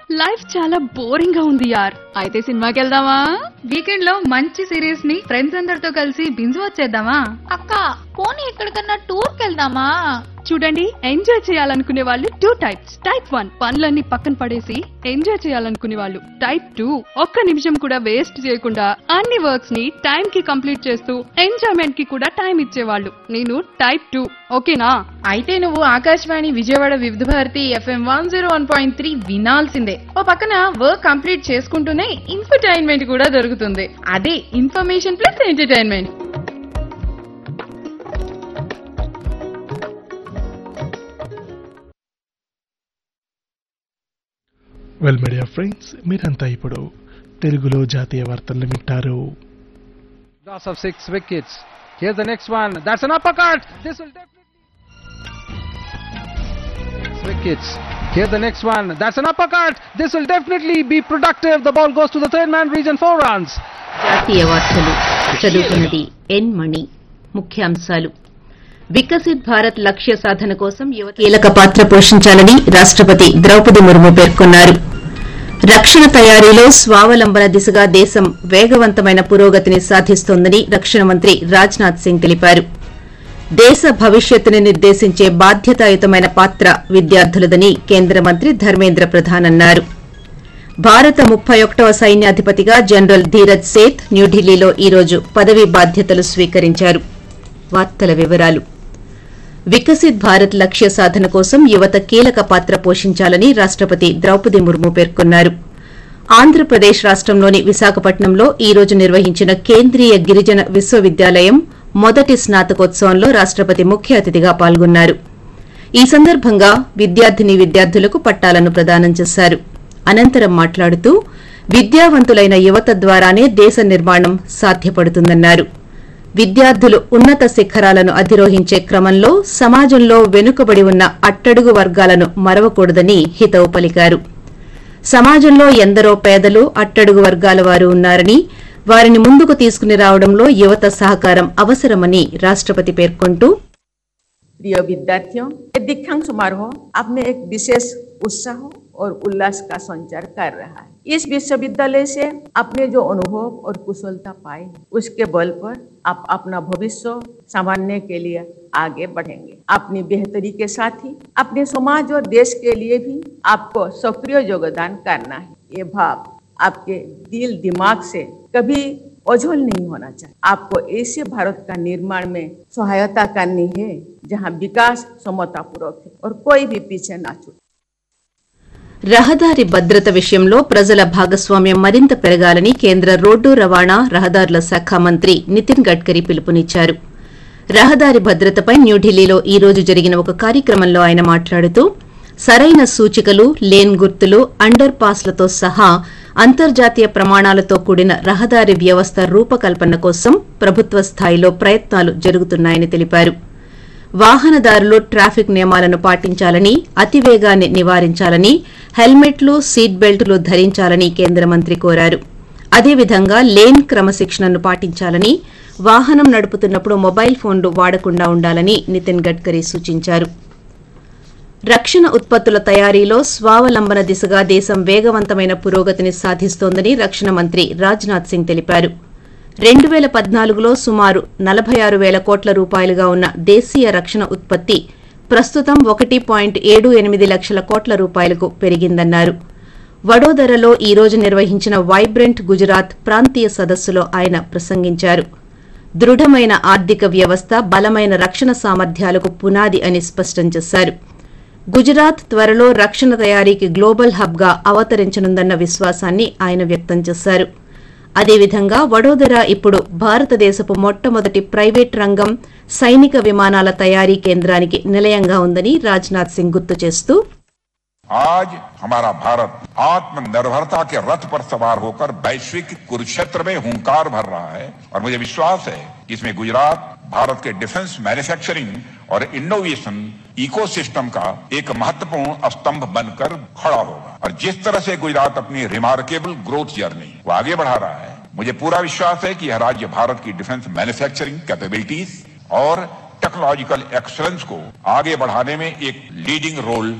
Life చాలా boring గా ఉంది యార్ అయితే సినిమాకి వెళ్దామా వీకెండ్ లో మంచి సిరీస్ ని ఫ్రెండ్స్ అందరితో కలిసి బింజు వచ్చేద్దామా అక్క పోనీ ఎక్కడికన్నా టూర్ కెళ్దామా చూడండి ఎంజాయ్ చేయాలనుకునే వాళ్ళు టూ టైప్స్ టైప్ వన్ పనులన్నీ పక్కన పడేసి ఎంజాయ్ చేయాలనుకునే వాళ్ళు టైప్ టూ ఒక్క నిమిషం కూడా వేస్ట్ చేయకుండా అన్ని వర్క్స్ ని టైం కి కంప్లీట్ చేస్తూ ఎంజాయ్మెంట్ కి కూడా టైం ఇచ్చేవాళ్ళు నేను టైప్ టూ ఓకేనా అయితే నువ్వు Akashvani Vijayawada Vividh Bharati FM one zero one point three వినాల్సిందే ఓ పక్కన వర్క్ కంప్లీట్ చేసుకుంటూనే ఇన్ఫర్టైన్మెంట్ కూడా దొరుకుతుంది అదే information plus entertainment well media friends మీరంతా ఇప్పుడు తెలుగులో జాతీయ వార్తలు వింటారు Loss of six wickets. Here's the next one. That's an uppercut. This will definitely. Six wickets. Here's the next one. That's an uppercut. This will definitely be productive. The ball goes to the third man region. Four runs. జాతీయ వార్తలు చదువుతున్నది ఎన్ మణి ముఖ్యాంశాలు వికసిత్ భారత్ లక్ష్య సాధన కోసం యువత కీలక పాత్ర పోషించాలని రాష్ట్రపతి ద్రౌపది ముర్ము పేర్కొన్నారు రక్షణ తయారీలో స్వావలంబన దిశగా దేశం వేగవంతమైన పురోగతిని సాధిస్తోందని రక్షణ మంత్రి రాజ్నాథ్ సింగ్ తెలిపారు దేశ భవిష్యత్తుని నిర్దేశించే బాధ్యతాయుతమైన పాత్ర విద్యార్థులదని కేంద్ర మంత్రి ధర్మేంద్ర ప్రధాన్ అన్నారు భారత ముప్పై ఒకటవ సైన్యాధిపతిగా జనరల్ ధీరజ్ సేత్ న్యూఢిల్లీలో ఈరోజు పదవీ బాధ్యతలు స్వీకరించారు వార్తల వివరాలు వికసిత్ భారత్ లక్ష్య సాధన కోసం యువత కీలక పాత్ర పోషించాలని రాష్ట్రపతి ద్రౌపది ముర్ము పేర్కొన్నారు ఆంధ్రప్రదేశ్ రాష్ట్రంలోని విశాఖపట్నంలో ఈ రోజు నిర్వహించిన కేంద్రీయ గిరిజన విశ్వవిద్యాలయం మొదటి స్నాతకోత్సవంలో రాష్ట్రపతి ముఖ్య అతిథిగా పాల్గొన్నారు ఈ సందర్భంగా విద్యార్థిని విద్యార్థులకు పట్టాలను ప్రదానం చేశారు అనంతరం మాట్లాడుతూ విద్యావంతులైన యువత ద్వారానే దేశ నిర్మాణం సాధ్యపడుతుందన్నారు విద్యార్థులు ఉన్నత శిఖరాలను అధిరోహించే క్రమంలో సమాజంలో వెనుకబడి ఉన్న అట్టడుగు వర్గాలను మరవకూడదని హితవు పలికారు సమాజంలో ఎందరో పేదలు అట్టడుగు వర్గాల వారు ఉన్నారని వారిని ముందుకు తీసుకుని రావడంలో యువత సహకారం అవసరమని రాష్ట్రపతి పేర్కొంటూ प्रिय विद्यार्थियों ये दीक्षांत समारोह आप में एक विशेष उत्साह और उल्लास का संचार कर रहा है इस विश्वविद्यालय से आपने जो अनुभव और कुशलता पाए उसके बल पर आप अपना भविष्य संभालने के लिए आगे बढ़ेंगे अपनी बेहतरी के साथ ही अपने समाज और देश के लिए भी आपको सक्रिय योगदान करना है ये भाव आपके दिल दिमाग से कभी ओझल नहीं होना चाहिए आपको ऐसे भारत का निर्माण में सहायता करनी है जहां विकास समतापूर्वक है और कोई भी पीछे ना छूटे రహదారి భద్రత విషయంలో ప్రజల భాగస్వామ్యం మరింత పెరగాలని కేంద్ర రోడ్డు రవాణా రహదారుల శాఖ మంత్రి నితిన్ గడ్కరీ పిలుపునిచ్చారు రహదారి భద్రతపై న్యూఢిల్లీలో ఈ రోజు జరిగిన ఒక కార్యక్రమంలో ఆయన మాట్లాడుతూ సరైన సూచికలు లేన్ గుర్తులు అండర్ పాస్లతో సహా అంతర్జాతీయ ప్రమాణాలతో కూడిన రహదారి వ్యవస్థ రూపకల్పన కోసం ప్రభుత్వ స్థాయిలో ప్రయత్నాలు జరుగుతున్నాయని తెలిపారు వాహనదారులు ట్రాఫిక్ నియమాలను పాటించాలని అతివేగాన్ని నివారించాలని హెల్మెట్లు సీట్ బెల్టులు ధరించాలని కేంద్ర మంత్రి కోరారు అదేవిధంగా లేన్ క్రమశిక్షణను పాటించాలని వాహనం నడుపుతున్నప్పుడు మొబైల్ ఫోన్లు వాడకుండా ఉండాలని నితిన్ గడ్కరీ సూచించారు రక్షణ ఉత్పత్తుల తయారీలో స్వావలంబన దిశగా దేశం వేగవంతమైన పురోగతిని సాధిస్తోందని రక్షణ మంత్రి రాజ్నాథ్ సింగ్ తెలిపారు రెండు వేల పద్నాలుగులో సుమారు నలభై ఆరు వేల కోట్ల రూపాయలుగా ఉన్న దేశీయ రక్షణ ఉత్పత్తి ప్రస్తుతం ఒకటి పాయింట్ ఏడు ఎనిమిది లక్షల కోట్ల రూపాయలకు పెరిగిందన్నారు వడోదరలో ఈ రోజు నిర్వహించిన వైబ్రెంట్ గుజరాత్ ప్రాంతీయ సదస్సులో ఆయన ప్రసంగించారు దృఢమైన ఆర్థిక వ్యవస్థ బలమైన రక్షణ సామర్థ్యాలకు పునాది అని స్పష్టం చేశారు గుజరాత్ త్వరలో రక్షణ తయారీకి గ్లోబల్ హబ్గా అవతరించనుందన్న విశ్వాసాన్ని ఆయన వ్యక్తం చేశారు అదేవిధంగా వడోదర ఇప్పుడు భారతదేశపు మొట్టమొదటి ప్రైవేట్ రంగం సైనిక విమానాల తయారీ కేంద్రానికి నిలయంగా ఉందని రాజ్నాథ్ సింగ్ గుర్తు చేస్తూ आज हमारा भारत आत्मनिर्भरता के रथ पर सवार होकर वैश्विक कुरुक्षेत्र में हुंकार भर रहा है और मुझे विश्वास है कि इसमें गुजरात भारत के डिफेंस मैन्युफैक्चरिंग और इनोवेशन इकोसिस्टम का एक महत्वपूर्ण स्तंभ बनकर खड़ा होगा और जिस तरह से गुजरात अपनी रिमार्केबल ग्रोथ जर्नी को आगे बढ़ा रहा है मुझे पूरा विश्वास है कि यह राज्य भारत की डिफेंस मैन्युफैक्चरिंग कैपेबिलिटीज और टेक्नोलॉजिकल एक्सलेंस को आगे बढ़ाने में एक लीडिंग रोल